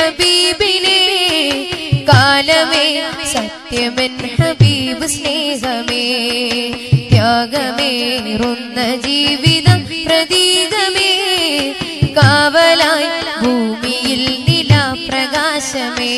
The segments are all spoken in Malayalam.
ഹബീബിനെ കാലമേ സത്യമെൻ ഹബീബ് സ്നേഹമേ ത്യാഗമേറുന്ന ജീവിതം പ്രതീകമേ കാവലായി ഭൂമിയിൽ നിലാപ്രകാശമേ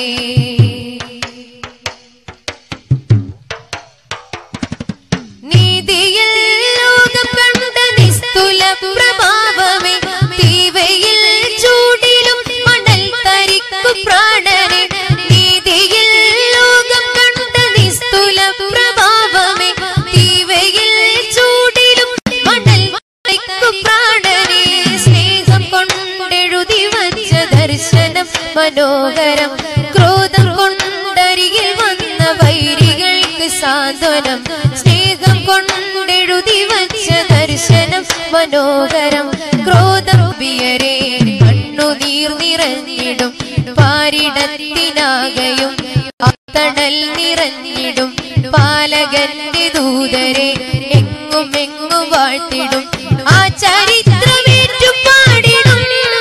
നീതിയിൽ ലോകം കണ്ട നിസ്തുല പ്രഭാവമേ തീവയിൽ ചൂടിലും മണൽ തരിക്കു പ്രാണനെ നീതിയിൽ ലോകം കണ്ട നിസ്തുല പ്രഭാവമേ തീവയിൽ ചൂടിലും മണൽ തരിക്കു പ്രാണനെ സ്നേഹം കൊണ്ടെഴുതി വച്ച ദർശനം മനോഹരം ക്രോധം കൊണ്ടരികിൽ വന്ന വൈരികൾക്ക് സാന്ത്വനം സ്നേഹം കൊണ്ടെഴുതി വച്ച ദർശനം മനോഹരം ക്രോധം വിയരെ കണ്ണുനീർ നിറഞ്ഞിടും പാരിടത്തിനാകയും അത്തണൽ നിറഞ്ഞിടും പാലകന്റെ ദൂതരെ എങ്ങും എങ്ങും വാഴ്ത്തിടും ആ ചരിത്രമേറ്റു പാടിടും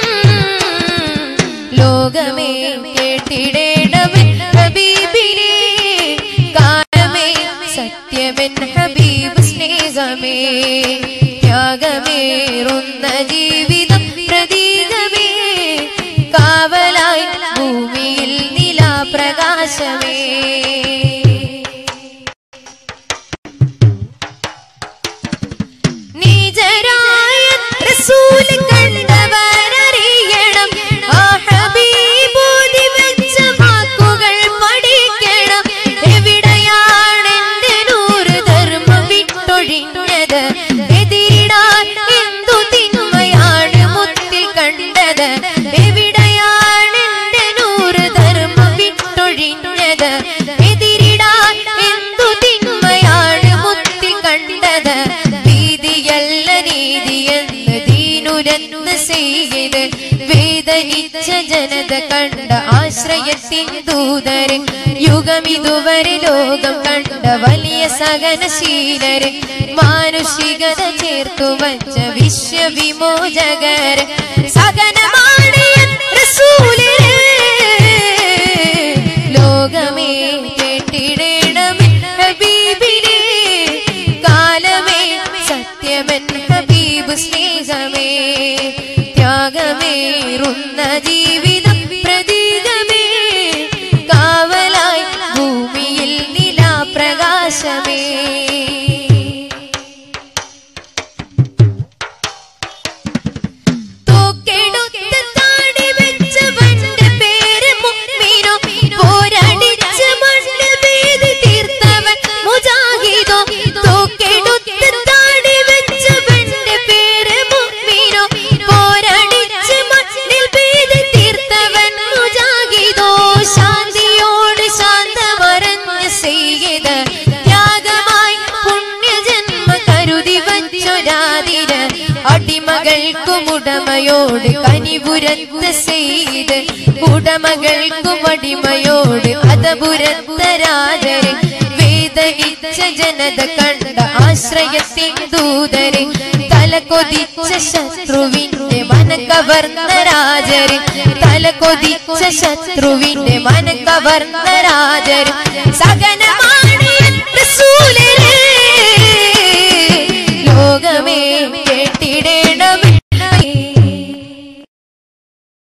ലോകമേ കേട്ടിടേണമൻ ഹബീബിനെ കാലമേ സത്യമെൻ ഹബീബ് സ്നേഹമേ ത്യാഗമേറുന്ന ജീവിതം പ്രതീകമേ കാവലായി ഭൂമിയിൽ നിലാപ്രകാശമേ നീചരായ റസൂല് കണ്ടവരറിയണം ആ ഹബീബോധി വെച്ച വാക്കുകൾ പഠിക്കണം എവിടെയാണ് എന്റെ നൂറ് ധർമ്മം വിട്ടൊഴിഞ്ഞത് എതിരിടാൻ എന്തു തിന്മയാണ് മുത്തിൽ കണ്ടത് എവിടെയാണ് എന്റെ നൂറ് ധർമ്മം വിട്ടൊഴിഞ്ഞത് എതിരിടാൻ എന്തു തിന്മയാണ് മുത്തിൽ കണ്ടത് ഭീതിയല്ല നീതിയെന്ന് ദീനുരന്ന് ചെയ്ത് വേദനിച്ച ജനത കണ്ട ആശ്രയത്തിൻ ദൂതര് യുഗമിതുവരെ ലോകം കണ്ട വലിയ സഹനശീലര് മാനുഷികത ചേർത്തു വച്ച വിശ്വവിമോചകര് സഹനമാണ് എൻ റസൂലിന് ലോകമേ കേട്ടിടേണമേ ഹബീബിനെ കാലമേ സത്യമെൻ ഹബീബ് സ്നേഹമേ ത്യാഗമേറുന്ന ജീവിതം പ്രതീകമേ കാവലായി ഭൂമിയിൽ നിലാപ്രകാശമേ തൂക്കെടുത്ത് താടി വെച്ചവന്റെ പേര് മുഅ്മിനോ. പോരടിച്ച് മണ്ണിൽ വീതി തീർത്തവൻ മുജാഹിദോ. തൂക്കെടുത്ത് താടി വെച്ചവന്റെ പേര് മുഅ്മിനോ. പോരടിച്ച് മണ്ണിൽ വീതി തീർത്തവൻ മുജാഹിദോ. ശാന്തിയോട് ശാന്തമറഞ്ഞ ചെയ്ത് ത്യാഗമായി പുണ്യജന്മ കരുതി വച്ചൊരാതിര് അടിമകൾക്കും ഉടമയോട് കനിപുരത്ത് ചെയ്ത് ഉടമകൾക്കും അടിമയോട് അതപുരത്ത രാജര് വേദനിച്ച ജനത കണ്ട ആശ്രയത്തിൻ ദൂതര് തല കൊതിച്ച ശത്രുവിന്റെ മനക്കവർന്ന രാജര് തല കൊതിച്ച ശത്രുവിന്റെ മനക്കവർന്ന രാജര് സകനമാണ് എൻ റസൂലിന് ലോകമേ